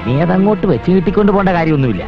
ഇനി അതങ്ങോട്ട് വെച്ച് കിട്ടിക്കൊണ്ട് പോകേണ്ട കാര്യമൊന്നുമില്ല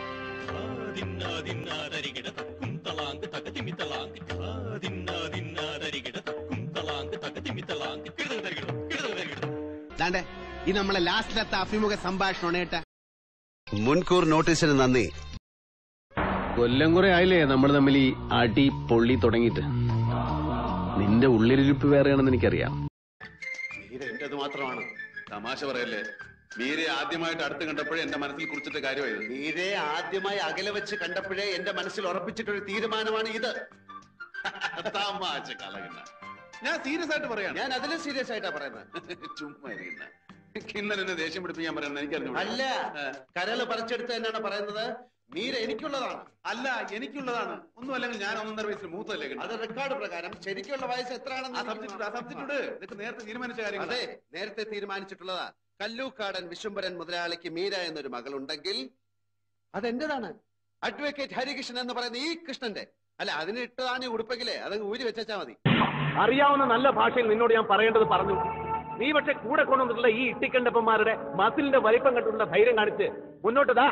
ദാണ്ടെ ഈ നമ്മളെ ലാസ്റ്റിലത്തെ അഭിമുഖ സംഭാഷണം ഏട്ടാ മുൻകൂർ നോട്ടീസിന് നന്ദി കൊല്ലം കുറെ ആയില്ലേ നമ്മൾ തമ്മിൽ ഈ അടി പൊള്ളി തുടങ്ങിയിട്ട് നിന്റെ ഉള്ളിലിരിപ്പ് വേറെയാണെന്ന് എനിക്കറിയാം മീര എന്റേത് മാത്രമാണ് തമാശ പറയല്ലേ മീരെ ആദ്യമായിട്ട് അടുത്ത് കണ്ടപ്പോഴേ എന്റെ മനസ്സിൽ കുറിച്ചിട്ട കാര്യമായത് മീരെ ആദ്യമായി അകലെ വെച്ച് കണ്ടപ്പോഴേ എന്റെ മനസ്സിൽ ഉറപ്പിച്ചിട്ടൊരു തീരുമാനമാണ് ഇത് തമാശ കലകണ്ണ ഞാൻ സീരിയസ് ആയിട്ട് പറയാം ഞാൻ അതിലും സീരിയസ് ആയിട്ടാ പറയുന്നത് ചുമ്മാ ഇരിക്കുന്ന ഇന്നലെ എന്നെ ദേഷ്യം പിടിപ്പിക്കാൻ പറയുന്നത് എനിക്കറിഞ്ഞു അല്ല കരള് പറിച്ചെടുത്ത് തന്നെയാണ് പറയുന്നത് മീര എനിക്കുള്ളതാണ് അല്ല എനിക്കുള്ളതാണ് ഒന്നും അല്ലെങ്കിൽ ഞാൻ ഒന്നര വയസ്സിൽ മൂത്തല്ലേ അത് റെക്കോർഡ് പ്രകാരം ശരിക്കുള്ള വയസ്സ് എത്രയാണെന്ന് ഇതൊക്കെ നേരത്തെ തീരുമാനിച്ച കാര്യം അതെ നേരത്തെ തീരുമാനിച്ചിട്ടുള്ളതാ കല്ലൂക്കാടൻ വിശുംബരൻ മുതലാളിക്ക് മീര എന്നൊരു മകളുണ്ടെങ്കിൽ അതെന്റേതാണ് അഡ്വക്കേറ്റ് ഹരികൃഷ്ണൻ എന്ന് പറയുന്ന ഈ കൃഷ്ണന്റെ അല്ല അതിന് ഇട്ടതാണ് ഈ ഉടുപ്പെങ്കിലേ അത് ഊരി വെച്ചാ മതി അറിയാവുന്ന നല്ല ഭാഷയിൽ നിന്നോട് ഞാൻ പറയേണ്ടത് പറഞ്ഞു നീ പക്ഷെ കൂടെ കൊണ്ടുവന്നിട്ടുള്ള ഈ ഇട്ടിക്കണ്ടപ്പന്മാരുടെ മസിലിന്റെ വലിപ്പം കണ്ടിട്ടുള്ള ധൈര്യം കാണിച്ച് മുന്നോട്ട് ദാ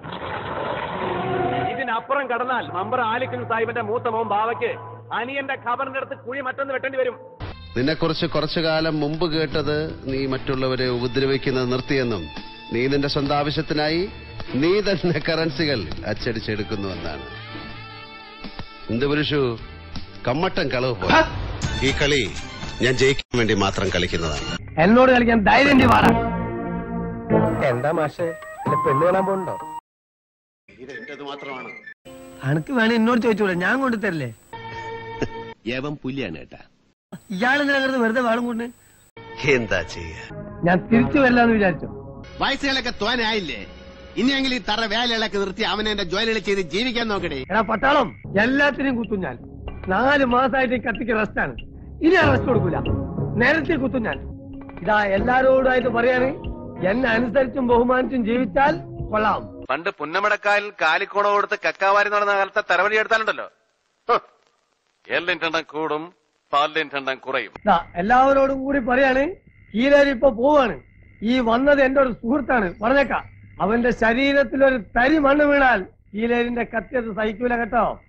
ഇതിനപ്പുറം കടന്നാൽ മമ്പർ ആലിക്കൻ സാഹിബിന്റെ മൂത്ത മോൻ ബാവയ്ക്ക് അനിയന്റെ ഖബറിന്റെ അടുത്ത് കുഴി മറ്റൊന്ന് വെട്ടേണ്ടി വരും നിന്നെക്കുറിച്ച് കുറച്ചു കാലം മുമ്പ് കേട്ടത് നീ മറ്റുള്ളവരെ ഉപദ്രവിക്കുന്നത് നിർത്തിയെന്നും നീ നിന്റെ സ്വന്തം ആവശ്യത്തിനായി നീ തന്നെ കറൻസികൾ അച്ചടിച്ചെടുക്കുന്നുവെന്നാണ് എന്ത് പുരുഷു കമ്മട്ടം കളവ് പോ ഈ കളി ഞാൻ ജയിക്കാൻ വേണ്ടി മാത്രം കളിക്കുന്നതാണ് എന്നോട് കളിക്കാൻ ധൈര്യം പാടാ എന്താ മാഷേ അല്ല പെണ്ണ് കാണാൻ പോണ്ടോ എന്റേത് മാത്രമാണ് അനക്ക് വേണേ എന്നോട് ചോദിച്ചൂടെ ഞാൻ കൊണ്ടുതരല്ലേ യവൻ പുലിയാണ് ഏട്ടാ ഇയാളെന്തിനാ അങ്ങോട്ട് വെറുതെ വാളും കൊണ്ട് എന്താ ചെയ്യാ ഞാൻ തിരിച്ചു വരില്ലാന്ന് വിചാരിച്ചു വയസ്സുകളൊക്കെ തോനായില്ലേ ഇനിയെങ്കിലും ഈ തറ വേലകളൊക്കെ നിർത്തി അവനെ എന്റെ ജോലികൾ ചെയ്ത് ജീവിക്കാൻ നോക്കണേ എടാ പട്ടാളം എല്ലാത്തിനെയും കുത്തും ഞാൻ നാല് മാസമായിട്ട് ഈ കത്തിക്ക് റെസ്റ്റാണ് ഇനി ഞാൻ റെസ്റ്റ് കൊടുക്കൂല നേരത്തെ കുത്തും ഞാൻ ഇതാ എല്ലാരോടായിട്ട് പറയാണ് എന്നെ അനുസരിച്ചും ബഹുമാനിച്ചും ജീവിച്ചാൽ കൊള്ളാം പണ്ട് പുന്നമടക്കായൽ കാലിക്കോണം കൊടുത്ത് കക്കാവാരി നടന്ന കാലത്തെ തരവഴി എടുത്താലുണ്ടല്ലോ എല്ലിന്റെ കൂടും പാലിന്റെ എണ്ണം കുറയും ദാ എല്ലാവരോടും കൂടി പറയാണ് കീലേരി ഇപ്പൊ പോവാണ് ഈ വന്നത് എന്റെ ഒരു സുഹൃത്താണ് പറഞ്ഞേക്കാം അവന്റെ ശരീരത്തിൽ ഒരു തരി മണ്ണ് വീണാൽ കീലേരിന്റെ കത്തിയത് സഹിക്കൂല കേട്ടോ